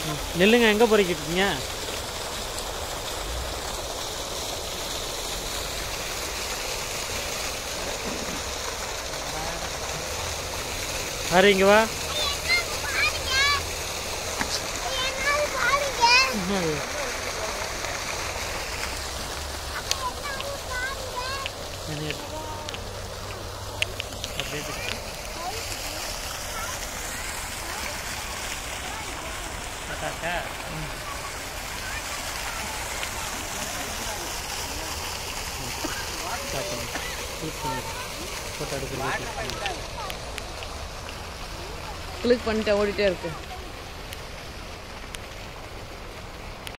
ம். நில்லுங்க எங்கே போறீங்க இருக்கீங்க ஹரி இங்க வா என்னது? என்னது? அப்படியே பிடிச்சு. அக்காக்கா? ம். Stop பண்ணு. Click பண்ணு. Photo எடுக்கிறது click பண்ணு. கிளிக் பண்ணிட்டு ஓடிட்டே இருக்கு